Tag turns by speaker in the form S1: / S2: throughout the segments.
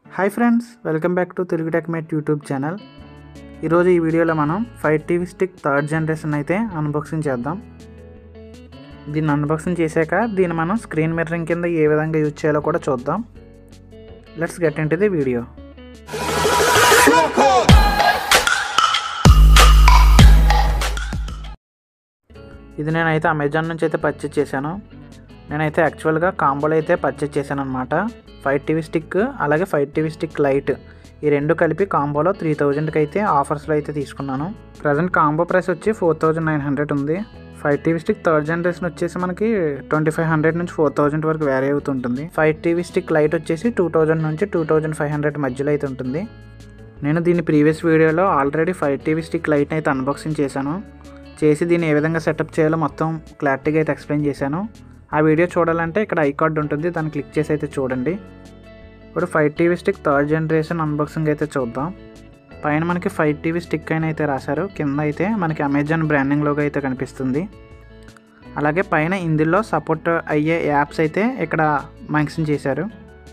S1: hi friends welcome back to Telugu techmate YouTube channel ఈరోజు ఈ వీడియోలో మనం five TV stick third generation అయితే అన్బాక్సింగ్ చేద్దాం దీన్ని అన్బాక్సింగ్ చేశాక దీన్ని మనం స్క్రీన్ మిర్రింగ్ కింద ఏ విధంగా యూజ్ చేయాలో కూడా చూద్దాం let's get into the video ఇది నేనైతే అమెజాన్ నుంచి అయితే పర్చేజ్ చేశాను నేనైతే యాక్చువల్గా కాంబోలో అయితే పర్చేజ్ చేశాను అనమాట ఫైవ్ టీవీ స్టిక్ అలాగే ఫైవ్ టీవీ స్టిక్ లైట్ ఈ రెండు కలిపి కాంబోలో త్రీ థౌజండ్కి అయితే ఆఫర్స్లో అయితే తీసుకున్నాను ప్రజెంట్ కాంబో ప్రైస్ వచ్చి ఫోర్ థౌజండ్ నైన్ హండ్రెడ్ ఉంది five TV stick third generation వచ్చేసి మనకి ట్వంటీ ఫైవ్ హండ్రెడ్ నుంచి ఫోర్ థౌజండ్ వరకు వేరీ అవుతుంటుంది ఫైవ్ టీవీ స్టిక్ లైట్ వచ్చేసి టూ థౌజండ్ నుంచి టూ థౌజండ్ ఫైవ్ హండ్రెడ్ మధ్యలో అయితే ఉంటుంది నేను దీని ప్రీవియస్ వీడియోలో ఆల్రెడీ ఫైవ్ టీవీ స్టిక్ లైట్ని అయితే అన్బాక్సింగ్ చేశాను చేసి దీన్ని ఏ విధంగా సెటప్ చేయాలో మొత్తం క్లారిటీగా అయితే ఎక్స్ప్లెయిన్ చేశాను ఆ వీడియో చూడాలంటే ఇక్కడ ఐ కార్డ్ ఉంటుంది దాన్ని క్లిక్ చేసి అయితే చూడండి ఇప్పుడు five TV stick third generation unboxing అయితే చూద్దాం పైన మనకి ఫైవ్ టీవీ స్టిక్ అయిన అయితే రాశారు కింద అయితే మనకి అమెజాన్ బ్రాండింగ్ లోగో అయితే కనిపిస్తుంది అలాగే పైన ఇందులో సపోర్ట్ అయ్యే యాప్స్ అయితే ఇక్కడ మెన్షన్ చేశారు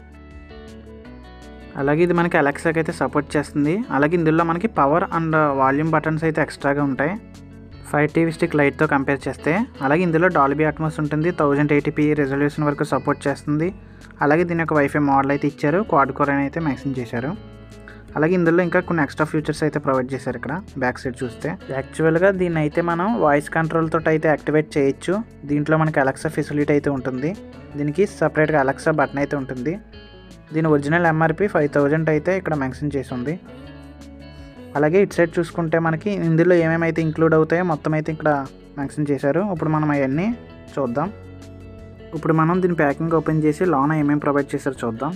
S1: అలాగే ఇది మనకి అలెక్సాకి అయితే సపోర్ట్ చేస్తుంది అలాగే ఇందులో మనకి పవర్ అండ్ వాల్యూమ్ బటన్స్ అయితే ఎక్స్ట్రాగా ఉంటాయి ఫైవ్ టీవీ స్టిక్ లైట్తో కంపేర్ చేస్తే అలాగే ఇందులో డాల్బీ అట్మాస్ ఉంటుంది థౌజండ్ ఎయిటీపీ రెజల్యూషన్ వరకు సపోర్ట్ చేస్తుంది అలాగే దీని యొక్క వైఫై మోడల్ అయితే ఇచ్చారు క్వాడ్ కోర్ అని అయితే మెన్షన్ చేశారు అలాగే ఇందులో ఇంకా కొన్ని ఎక్స్ట్రా ఫీచర్స్ అయితే ప్రొవైడ్ చేశారు ఇక్కడ బ్యాక్ సైడ్ చూస్తే యాక్చువల్గా దీన్ని అయితే మనం వాయిస్ కంట్రోల్ తోటి అయితే యాక్టివేట్ చేయొచ్చు దీంట్లో మనకి అలెక్సా ఫెసిలిటీ అయితే ఉంటుంది దీనికి సపరేట్గా అలెక్సా బటన్ అయితే ఉంటుంది దీని ఒరిజినల్ ఎంఆర్పి ఫైవ్ థౌజండ్ అయితే ఇక్కడ మెన్షన్ చేసి ఉంది అలాగే ఇటు సైడ్ చూసుకుంటే మనకి ఇందులో ఏమేమైతే ఇంక్లూడ్ అవుతాయో మొత్తం అయితే ఇక్కడ మెన్షన్ చేశారు ఇప్పుడు మనం అవన్నీ చూద్దాం ఇప్పుడు మనం దీని ప్యాకింగ్ ఓపెన్ చేసి లోన ఏమేమి ప్రొవైడ్ చేశారో చూద్దాం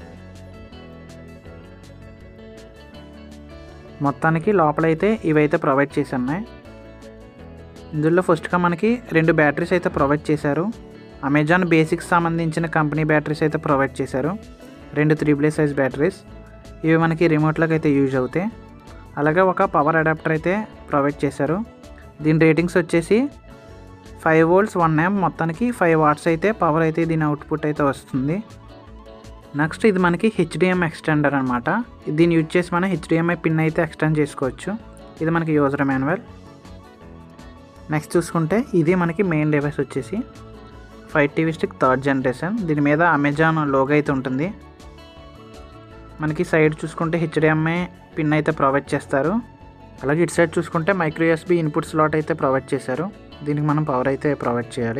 S1: మొత్తానికి లోపలైతే ఇవైతే ప్రొవైడ్ చేసి ఉన్నాయి ఇందులో ఫస్ట్గా మనకి రెండు బ్యాటరీస్ అయితే ప్రొవైడ్ చేశారు అమెజాన్ బేసిక్స్ సంబంధించిన కంపెనీ బ్యాటరీస్ అయితే ప్రొవైడ్ చేశారు రెండు త్రీ బ్లే సైజ్ బ్యాటరీస్ ఇవి మనకి రిమోట్లోకి అయితే యూజ్ అవుతాయి అలాగే ఒక పవర్ అడాప్టర్ అయితే ప్రొవైడ్ చేశారు దీని రేటింగ్స్ వచ్చేసి ఫైవ్ వోల్ట్స్ వన్ ఎం మొత్తానికి ఫైవ్ వాట్స్ అయితే పవర్ అయితే దీని అవుట్పుట్ అయితే వస్తుంది నెక్స్ట్ ఇది మనకి హెచ్డిఎం ఎక్స్టెండర్ అనమాట దీన్ని యూజ్ చేసి మనం హెచ్డిఎంఐ పిన్ అయితే ఎక్స్టెండ్ చేసుకోవచ్చు ఇది మనకి యూజర్ మాన్యువల్ నెక్స్ట్ చూసుకుంటే ఇది మనకి మెయిన్ డివైస్ వచ్చేసి five TV stick third generation దీని మీద అమెజాన్ లోగో అయితే ఉంటుంది మనకి సైడ్ చూసుకుంటే హెచ్డిఎంఐ పిన్ అయితే ప్రొవైడ్ చేస్తారు అలాగే ఇటు సైడ్ చూసుకుంటే మైక్రో యూఎస్బి ఇన్పుట్ స్లాట్ అయితే ప్రొవైడ్ చేశారు దీనికి మనం పవర్ అయితే ప్రొవైడ్ చేయాలి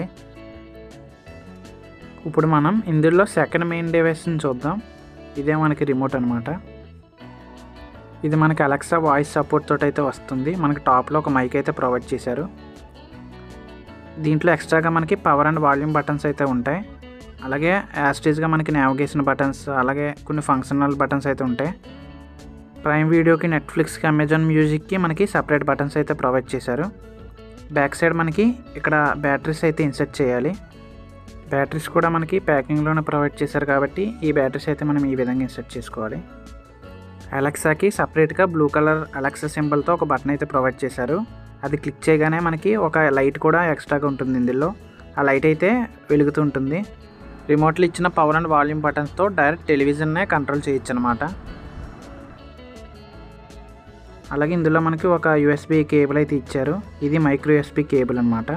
S1: ఇప్పుడు మనం ఇందులో సెకండ్ మెయిన్ డివైస్ని చూద్దాం ఇదే మనకి రిమోట్ అనమాట ఇది మనకి అలెక్సా వాయిస్ సపోర్ట్ తోటి అయితే వస్తుంది మనకి టాప్లో ఒక మైక్ అయితే ప్రొవైడ్ చేశారు దీంట్లో ఎక్స్ట్రాగా మనకి పవర్ అండ్ వాల్యూమ్ బటన్స్ అయితే ఉంటాయి అలాగే యాస్టేజ్గా మనకి నావిగేషన్ బటన్స్ అలాగే కొన్ని ఫంక్షనల్ బటన్స్ అయితే ఉంటాయి ప్రైమ్ వీడియోకి నెట్ఫ్లిక్స్కి అమెజాన్ మ్యూజిక్కి మనకి సపరేట్ బటన్స్ అయితే ప్రొవైడ్ చేశారు బ్యాక్ సైడ్ మనకి ఇక్కడ బ్యాటరీస్ అయితే ఇన్సర్ట్ చేయాలి బ్యాటరీస్ కూడా మనకి ప్యాకింగ్లోనే ప్రొవైడ్ చేశారు కాబట్టి ఈ బ్యాటరీస్ అయితే మనం ఈ విధంగా ఇన్సర్ట్ చేసుకోవాలి అలెక్సాకి సపరేట్గా బ్లూ కలర్ అలెక్సా సింబల్తో ఒక బటన్ అయితే ప్రొవైడ్ చేశారు అది క్లిక్ చేయగానే మనకి ఒక లైట్ కూడా ఎక్స్ట్రాగా ఉంటుంది ఇందులో ఆ లైట్ అయితే వెలుగుతూ ఉంటుంది రిమోట్లో ఇచ్చిన పవర్ అండ్ వాల్యూమ్ బటన్స్తో డైరెక్ట్ టెలివిజన్నే కంట్రోల్ చేయొచ్చు అనమాట అలాగే ఇందులో మనకి ఒక యూఎస్బి కేబుల్ అయితే ఇచ్చారు ఇది మైక్రో యూఎస్బి కేబుల్ అనమాట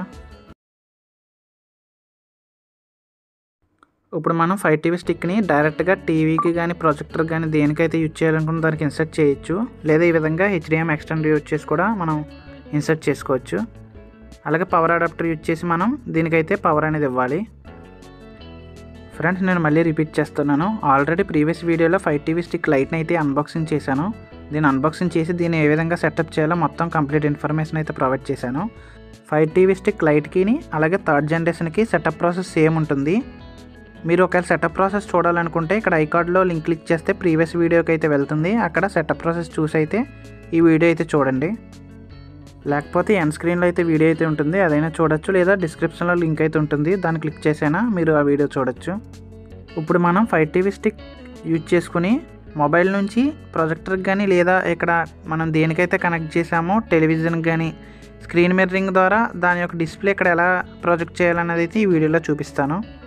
S1: ఇప్పుడు మనం ఫైవ్ టీవీ స్టిక్ని డైరెక్ట్గా టీవీకి కానీ ప్రొజెక్టర్ కానీ దేనికైతే యూజ్ చేయాలనుకున్న దానికి ఇన్సర్ట్ చేయొచ్చు లేదా ఈ విధంగా హెచ్డిఎం ఎక్స్టెండ్ యూజ్ చేసి కూడా మనం ఇన్సర్ట్ చేసుకోవచ్చు అలాగే పవర్ అడాప్టర్ యూజ్ చేసి మనం దీనికైతే పవర్ అనేది ఇవ్వాలి ఫ్రెండ్స్ నేను మళ్ళీ రిపీట్ చేస్తున్నాను ఆల్రెడీ ప్రీవియస్ వీడియోలో ఫైవ్ టీవీ స్టిక్ లైట్ని అయితే అన్బాక్సింగ్ చేశాను దీన్ని అన్బాక్సింగ్ చేసి దీన్ని ఏ విధంగా సెటప్ చేయాలో మొత్తం కంప్లీట్ ఇన్ఫర్మేషన్ అయితే ప్రొవైడ్ చేశాను ఫైవ్ టీవీ స్టిక్ లైట్కి అలాగే థర్డ్ జనరేషన్కి సెటప్ ప్రాసెస్ సేమ్ ఉంటుంది మీరు ఒకవేళ సెటప్ ప్రాసెస్ చూడాలనుకుంటే ఇక్కడ ఐకార్డ్లో లింక్ క్లిక్ చేస్తే ప్రీవియస్ వీడియోకి అయితే వెళ్తుంది అక్కడ సెటప్ ప్రాసెస్ చూసి అయితే ఈ వీడియో అయితే చూడండి లేకపోతే ఎన్ స్క్రీన్లో అయితే వీడియో అయితే ఉంటుంది అదైనా చూడొచ్చు లేదా డిస్క్రిప్షన్లో లింక్ అయితే ఉంటుంది దాన్ని క్లిక్ చేసైనా మీరు ఆ వీడియో చూడొచ్చు ఇప్పుడు మనం ఫైవ్ టీవీ స్టిక్ యూజ్ చేసుకుని మొబైల్ నుంచి ప్రొజెక్టర్కి కానీ లేదా ఇక్కడ మనం దేనికైతే కనెక్ట్ చేసామో టెలివిజన్కి కానీ స్క్రీన్ మిర్రింగ్ ద్వారా దాని యొక్క డిస్ప్లే ఇక్కడ ఎలా ప్రొజెక్ట్ చేయాలన్నది అయితే ఈ వీడియోలో చూపిస్తాను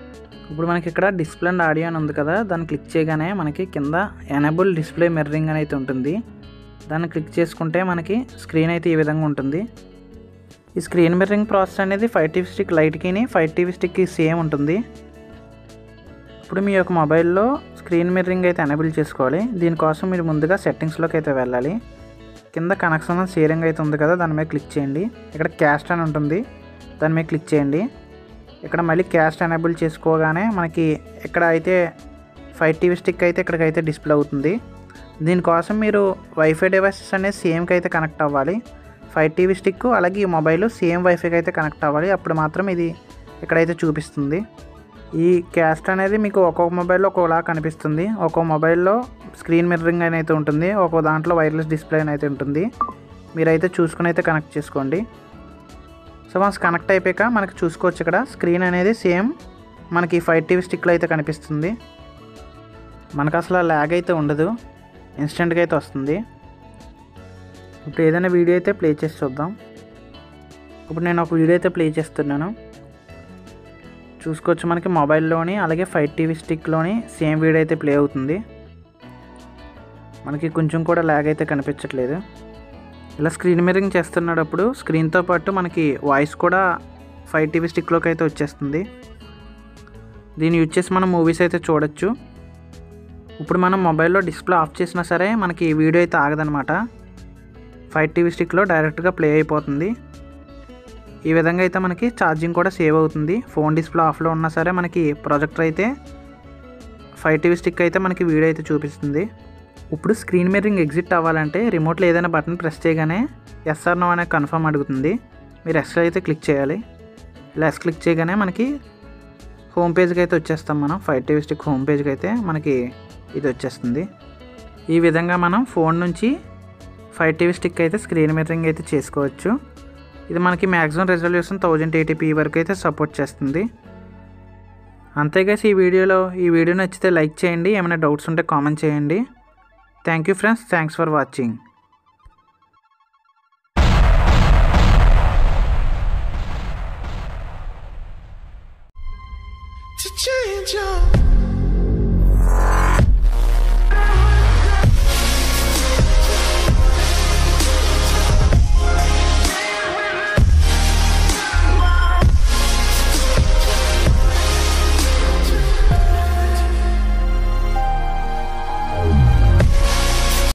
S1: ఇప్పుడు మనకి ఇక్కడ డిస్ప్లే అండ్ ఆడియో అని ఉంది కదా దాన్ని క్లిక్ చేయగానే మనకి కింద ఎనబుల్ డిస్ప్లే మిర్రింగ్ అని అయితే ఉంటుంది దాన్ని క్లిక్ చేసుకుంటే మనకి స్క్రీన్ అయితే ఈ విధంగా ఉంటుంది ఈ స్క్రీన్ మిర్రింగ్ ప్రాసెస్ అనేది ఫైవ్ టీవీ స్టిక్ లైట్కి ఫైవ్ టీవీ స్టిక్కి సేమ్ ఉంటుంది ఇప్పుడు మీ యొక్క మొబైల్లో స్క్రీన్ మిర్రింగ్ అయితే ఎనేబుల్ చేసుకోవాలి దీనికోసం మీరు ముందుగా సెట్టింగ్స్లోకి అయితే వెళ్ళాలి కింద కనెక్షన్ షేరింగ్ అయితే ఉంది కదా దాని మీద క్లిక్ చేయండి ఇక్కడ క్యాస్ట్ అని ఉంటుంది దాని మీద క్లిక్ చేయండి ఇక్కడ మళ్ళీ క్యాస్ట్ ఎనేబుల్ చేసుకోగానే మనకి ఇక్కడ అయితే ఫైవ్ టీవీ స్టిక్ అయితే ఇక్కడికైతే డిస్ప్లే అవుతుంది దీనికోసం మీరు వైఫై డివైసెస్ అనేది సేమ్కి అయితే కనెక్ట్ అవ్వాలి ఫైవ్ టీవీ స్టిక్ అలాగే ఈ మొబైల్ సేమ్ వైఫైకి అయితే కనెక్ట్ అవ్వాలి అప్పుడు మాత్రం ఇది ఇక్కడైతే చూపిస్తుంది ఈ క్యాస్ట్ అనేది మీకు ఒక్కొక్క మొబైల్లో ఒక్కోలా కనిపిస్తుంది ఒక్కో మొబైల్లో స్క్రీన్ మిర్రింగ్ అని అయితే ఉంటుంది ఒక్కో దాంట్లో వైర్లెస్ డిస్ప్లే అని అయితే ఉంటుంది మీరైతే చూసుకుని అయితే కనెక్ట్ చేసుకోండి సో వన్స్ కనెక్ట్ అయిపోయాక మనకి చూసుకోవచ్చు ఇక్కడ స్క్రీన్ అనేది సేమ్ మనకి ఫైవ్ టీవీ స్టిక్లో అయితే కనిపిస్తుంది మనకు అసలు ల్యాగ్ అయితే ఉండదు ఇన్స్టెంట్గా అయితే వస్తుంది ఇప్పుడు ఏదైనా వీడియో అయితే ప్లే చేసి చూద్దాం ఇప్పుడు నేను ఒక వీడియో అయితే ప్లే చేస్తున్నాను చూసుకోవచ్చు మనకి మొబైల్లోని అలాగే ఫైవ్ టీవీ స్టిక్లోని సేమ్ వీడియో అయితే ప్లే అవుతుంది మనకి కొంచెం కూడా ల్యాగ్ అయితే కనిపించట్లేదు ఇలా స్క్రీన్ మిర్రింగ్ చేస్తున్నప్పుడు స్క్రీన్తో పాటు మనకి వాయిస్ కూడా ఫైవ్ టీవీ స్టిక్లోకి అయితే వచ్చేస్తుంది దీన్ని యూజ్ చేసి మనం మూవీస్ అయితే చూడొచ్చు ఇప్పుడు మనం మొబైల్లో డిస్ప్లే ఆఫ్ చేసినా సరే మనకి వీడియో అయితే ఆగదనమాట ఫైవ్ టీవీ స్టిక్లో డైరెక్ట్గా ప్లే అయిపోతుంది ఈ విధంగా అయితే మనకి ఛార్జింగ్ కూడా సేవ్ అవుతుంది ఫోన్ డిస్ప్లే ఆఫ్లో ఉన్నా సరే మనకి ప్రొజెక్టర్ అయితే ఫైవ్ టీవీ స్టిక్ అయితే మనకి వీడియో అయితే చూపిస్తుంది ఇప్పుడు స్క్రీన్ మిర్రింగ్ ఎగ్జిట్ అవ్వాలంటే రిమోట్లో ఏదైనా బటన్ ప్రెస్ చేయగానే ఎస్ఆర్ నో అనే కన్ఫర్మ్ అడుగుతుంది మీరు ఎస్ అయితే క్లిక్ చేయాలి ఇలా ఎస్ క్లిక్ చేయగానే మనకి హోమ్ పేజ్కి అయితే వచ్చేస్తాం మనం ఫైవ్ టీవీ స్టిక్ హోమ్ పేజ్కి అయితే మనకి ఇది వచ్చేస్తుంది ఈ విధంగా మనం ఫోన్ నుంచి ఫైవ్ టీవీ స్టిక్ అయితే స్క్రీన్ మిర్రింగ్ అయితే చేసుకోవచ్చు ఇది మనకి మ్యాక్సిమం రెజల్యూషన్ థౌజండ్ ఎయిటీపీ వరకు అయితే సపోర్ట్ చేస్తుంది అంతేగా ఈ వీడియోలో ఈ వీడియో నచ్చితే లైక్ చేయండి ఏమైనా డౌట్స్ ఉంటే కామెంట్ చేయండి thank you friends thanks for watching
S2: to change your